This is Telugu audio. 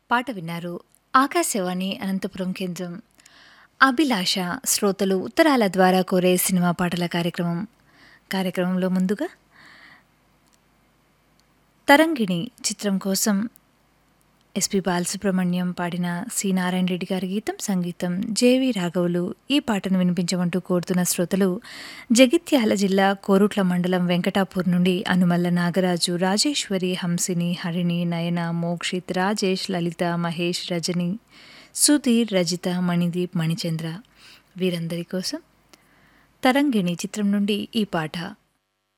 పాట విన్నారు ఆకాశవాణి అనంతపురం కేంద్రం అభిలాష శ్రోతలు ఉత్తరాల ద్వారా కోరే సినిమా పాటల కార్యక్రమం కార్యక్రమంలో ముందుగా తరంగిణి చిత్రం కోసం ఎస్పి బాలసుబ్రహ్మణ్యం పాడిన సి నారాయణ రెడ్డి గారి గీతం సంగీతం జేవి రాఘవులు ఈ పాటను వినిపించమంటూ కోరుతున్న శ్రోతలు జగిత్యాల జిల్లా కోరుట్ల మండలం వెంకటాపూర్ నుండి అనుమల్ల నాగరాజు రాజేశ్వరి హంసిని హరిణి నయన మోక్షిత్ రాజేష్ లలిత మహేష్ రజని సుధీర్ రజిత మణిదీప్ మణిచంద్ర వీరందరి కోసం తరంగిణి చిత్రం నుండి ఈ పాట